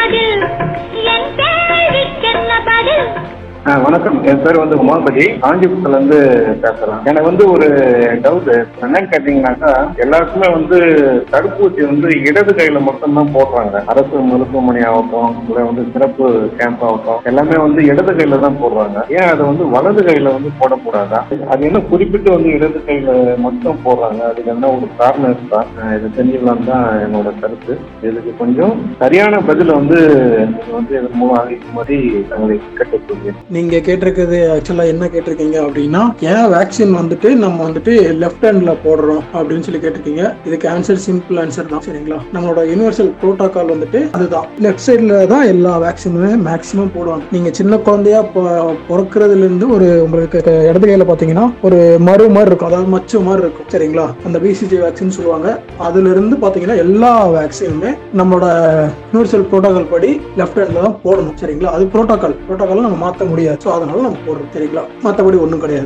பதில் என் கேள்விக்கென்ன பதில் ஆ, வணக்கம் என் பேர் வந்து உமாபதி காஞ்சிபுரத்துல இருந்து பேசுறேன் எனக்கு வந்து ஒரு டவுட் என்னன்னு கேட்டீங்கன்னாக்கா எல்லாருக்குமே வந்து தடுப்பூசி வந்து இடது கையில மட்டும்தான் போடுறாங்க அரசு மருத்துவமனை ஆகட்டும் இல்லை வந்து சிறப்பு கேம்ப் ஆகட்டும் எல்லாமே வந்து இடது கையில தான் போடுறாங்க ஏன் அதை வந்து வலது கையில வந்து போடக்கூடாதா அது என்ன குறிப்பிட்டு வந்து இடது கையில மட்டும் போடுறாங்க அதுக்கு என்ன ஒரு காரணம் இருக்கா ஆ, இதை தெரிஞ்சுக்கலாம் தான் என்னோட கருத்து இதுக்கு கொஞ்சம் சரியான பதில வந்து நீங்க வந்து இதன் மூலம் அளிக்கும்படி தங்களை கேட்டுக்கொள்கிறேன் நீங்க கேட்டிருக்கிறது ஆக்சுவலா என்ன கேட்டிருக்கீங்க அப்படின்னா ஏன் வேக்சின் வந்துட்டு நம்ம வந்துட்டு லெஃப்ட் ஹேண்ட்ல போடுறோம் அப்படின்னு சொல்லி கேட்டிருக்கீங்க இதுக்கு ஆன்சர் சிம்பிள் ஆன்சர் தான் சரிங்களா நம்மளோட யுனிவர்சல் புரோட்டோகால் வந்துட்டு அதுதான் லெஃப்ட் சைடில் தான் எல்லா வேக்சினுமே மேக்ஸிமம் போடுவாங்க நீங்க சின்ன குழந்தையா பொ- பிறக்கறதுல இருந்து ஒரு உங்களுக்கு க- இடது கையில பாத்தீங்கன்னா ஒரு மறு மாதிரி இருக்கும் அதாவது மச்சு மாதிரி இருக்கும் சரிங்களா அந்த பிசிஜி வேக்சின் சொல்லுவாங்க அதுல இருந்து பாத்தீங்கன்னா எல்லா வேக்சினுமே நம்மளோட யூனிவர்சல் புரோட்டோகால் படி லெஃப்ட் ஹேண்ட்ல தான் போடணும் சரிங்களா அது புரோட்டோகால் புரோட்டோகால் நம்ம மாற்ற முடியாது ஸோ அதனால நம்ம போடுறோம் சரிங்களா மற்றபடி ஒன்றும் கிடையாது